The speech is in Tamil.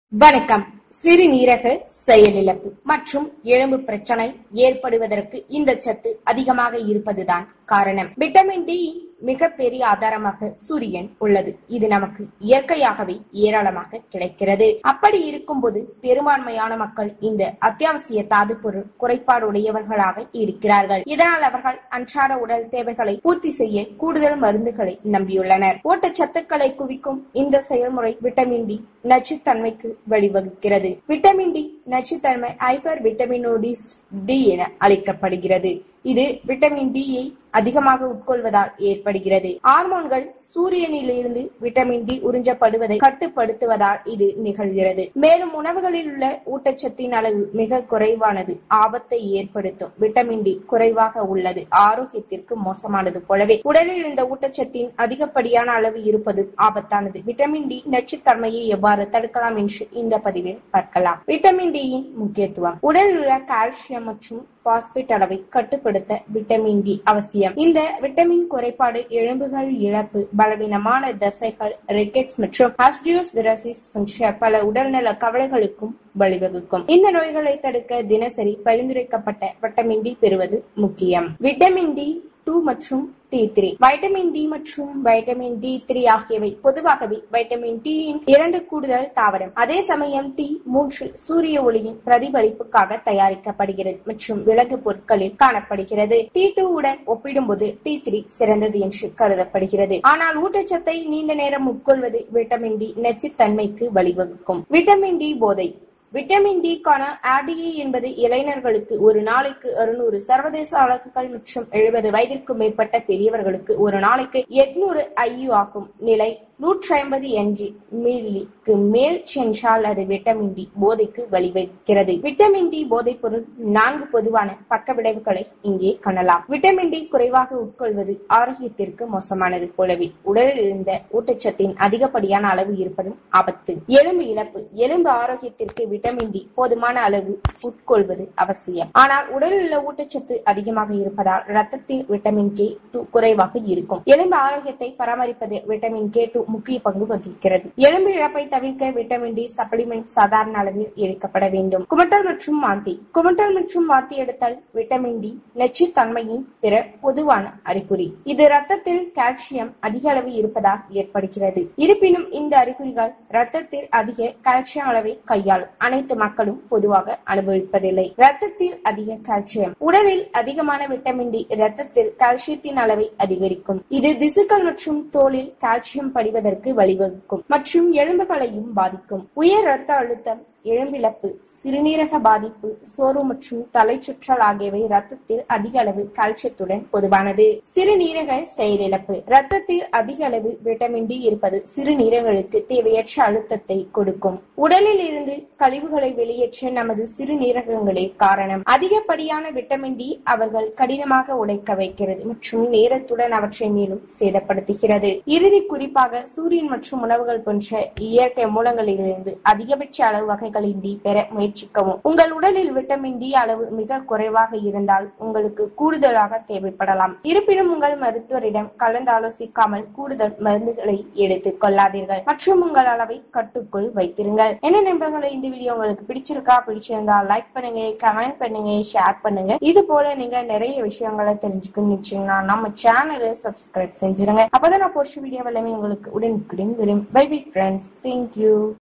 வணக்கம் சிறுநீரக செயலிழப்பு மற்றும் எலும்பு பிரச்சனை ஏற்படுவதற்கு இந்த சத்து அதிகமாக இருப்பதுதான் காரணம் விட்டமின் டி மிகப்பெரிய ஆதாரமாக சூரியன் உள்ளது இது நமக்கு இயற்கையாகவே ஏராளமாக கிடைக்கிறது அப்படி இருக்கும்போது பெரும்பான்மையான மக்கள் இந்த அத்தியாவசிய தாது பொருள் குறைபாடுடையவர்களாக இருக்கிறார்கள் இதனால் அவர்கள் அன்றாட உடல் தேவைகளை பூர்த்தி செய்ய கூடுதல் மருந்துகளை நம்பியுள்ளனர் ஊட்டச்சத்துக்களை குவிக்கும் இந்த செயல்முறை விட்டமின் டி நச்சுத்தன்மைக்கு வழிவகுக்கிறது விட்டமின் டி நச்சுத்தன்மை ஹைப்பர் விட்டமினோடிஸ் டி என அழைக்கப்படுகிறது இது விட்டமின் டியை அதிகமாக உட்கொள்வதால் ஏற்படுகிறது ஹார்மோன்கள் சூரியனிலிருந்து விட்டமின் டி உறிஞ்சப்படுவதை கட்டுப்படுத்துவதால் இது நிகழ்கிறது மேலும் உணவுகளில் உள்ள ஊட்டச்சத்தின் அளவு மிக குறைவானது ஆபத்தை ஏற்படுத்தும் விட்டமின் டி குறைவாக உள்ளது ஆரோக்கியத்திற்கு மோசமானது போலவே உடலில் இந்த ஊட்டச்சத்தின் அதிகப்படியான அளவு இருப்பது ஆபத்தானது விட்டமின் டி நச்சுத்தன்மையை எவ்வாறு தடுக்கலாம் என்று இந்த பதிவில் பார்க்கலாம் விட்டமின் டியின் முக்கியத்துவம் உடலில் உள்ள கால்சியம் மற்றும் பாஸ்பேட் அளவை கட்டுப்படுத்த விட்டமின் டி அவசியம் இந்த விட்டமின் குறைபாடு எலும்புகள் இழப்பு பலவீனமான தசைகள் ரிக்கெட்ஸ் மற்றும் ஆஸ்டியோஸ்பிரசிஸ் போன்ற பல உடல்நல கவலைகளுக்கும் வழிவகுக்கும் இந்த நோய்களை தடுக்க தினசரி பரிந்துரைக்கப்பட்ட விட்டமின் டி பெறுவது முக்கியம் விட்டமின் டி டூ மற்றும் டி த்ரீ வைட்டமின் டி மற்றும் வைட்டமின் டி த்ரீ ஆகியவை பொதுவாகவே வைட்டமின் டியின் இரண்டு கூடுதல் தாவரம் அதே சமயம் டி மூன்று சூரிய ஒளியின் பிரதிபலிப்புக்காக தயாரிக்கப்படுகிறது மற்றும் விலங்கு பொருட்களில் காணப்படுகிறது டி டூ உடன் ஒப்பிடும்போது டி த்ரீ சிறந்தது என்று கருதப்படுகிறது ஆனால் ஊட்டச்சத்தை நீண்ட நேரம் உட்கொள்வது விட்டமின் டி நச்சுத்தன்மைக்கு வழிவகுக்கும் விட்டமின் டி போதை விட்டமின் டிக்கான ஆர்டிஏ என்பது இளைஞர்களுக்கு ஒரு நாளைக்கு அறுநூறு சர்வதேச அலகுகள் மற்றும் எழுபது வயதிற்கு மேற்பட்ட பெரியவர்களுக்கு ஒரு நாளைக்கு எட்நூறு ஐயு ஆகும் நிலை நூற்றி ஐம்பது என்ஜி மில்லிக்கு மேல் சென்றால் அது விட்டமின் டி போதைக்கு வழிவகுக்கிறது விட்டமின் டி போதைப் பொருள் நான்கு பொதுவான பக்க விளைவுகளை இங்கே காணலாம் விட்டமின் டி குறைவாக உட்கொள்வது ஆரோக்கியத்திற்கு மோசமானது போலவே உடலில் இருந்த ஊட்டச்சத்தின் அதிகப்படியான அளவு இருப்பதும் ஆபத்து எலும்பு இழப்பு எலும்பு ஆரோக்கியத்திற்கு விட்டமின் டி போதுமான அளவு உட்கொள்வது அவசியம் ஆனால் உடலில் உள்ள ஊட்டச்சத்து அதிகமாக இருப்பதால் ரத்தத்தில் விட்டமின் கே டூ குறைவாக இருக்கும் எலும்பு ஆரோக்கியத்தை பராமரிப்பது விட்டமின் கே டூ முக்கிய பங்கு வகிக்கிறது எலும்பு இழப்பை தவிர்க்க விட்டமின் டி சப்ளிமெண்ட் சாதாரண அளவில் எடுக்கப்பட வேண்டும் குமட்டல் மற்றும் வாந்தி குமட்டல் மற்றும் வாந்தி எடுத்தல் விட்டமின் டி நச்சுத்தன்மையின் பிற பொதுவான அறிகுறி இது ரத்தத்தில் கால்சியம் அதிக அளவு இருப்பதால் ஏற்படுகிறது இருப்பினும் இந்த அறிகுறிகள் ரத்தத்தில் அதிக கால்சியம் அளவை கையாளும் அனைத்து மக்களும் பொதுவாக அனுபவிப்பதில்லை ரத்தத்தில் அதிக கால்சியம் உடலில் அதிகமான விட்டமின் டி ரத்தத்தில் கால்சியத்தின் அளவை அதிகரிக்கும் இது திசுக்கள் மற்றும் தோலில் கால்சியம் படிவதற்கு வழிவகுக்கும் மற்றும் எலும்புகளையும் பாதிக்கும் உயர் ரத்த அழுத்தம் எலும்பிழப்பு சிறுநீரக பாதிப்பு சோர்வு மற்றும் தலைச்சுற்றல் ஆகியவை ரத்தத்தில் அதிக அளவு கால்சியத்துடன் பொதுவானது சிறுநீரக செயலிழப்பு ரத்தத்தில் அதிக அளவு விட்டமின் டி இருப்பது சிறுநீரகங்களுக்கு தேவையற்ற அழுத்தத்தை கொடுக்கும் உடலில் இருந்து கழிவுகளை வெளியேற்ற நமது சிறுநீரகங்களே காரணம் அதிகப்படியான விட்டமின் டி அவர்கள் கடினமாக உடைக்க வைக்கிறது மற்றும் நேரத்துடன் அவற்றை மேலும் சேதப்படுத்துகிறது இறுதி குறிப்பாக சூரியன் மற்றும் உணவுகள் போன்ற இயற்கை மூலங்களிலிருந்து அதிகபட்ச அளவு வகைகள் விட்டமின் டி பெற முயற்சிக்கவும் உங்கள் உடலில் விட்டமின் டி அளவு மிக குறைவாக இருந்தால் உங்களுக்கு கூடுதலாக தேவைப்படலாம் இருப்பினும் உங்கள் மருத்துவரிடம் கலந்து ஆலோசிக்காமல் கூடுதல் மருந்துகளை எடுத்துக் கொள்ளாதீர்கள் மற்றும் உங்கள் அளவை கட்டுக்குள் வைத்திருங்கள் என்ன நண்பர்களே இந்த வீடியோ உங்களுக்கு பிடிச்சிருக்கா பிடிச்சிருந்தா லைக் பண்ணுங்க கமெண்ட் பண்ணுங்க ஷேர் பண்ணுங்க இது போல நீங்க நிறைய விஷயங்களை தெரிஞ்சுக்கணும் நிச்சயம்னா நம்ம சேனலை சப்ஸ்கிரைப் செஞ்சிருங்க அப்பதான் நான் போஸ்ட் வீடியோ எல்லாமே உங்களுக்கு உடனுக்குடன் வரும் பை பை ஃப்ரெண்ட்ஸ் தேங்க்யூ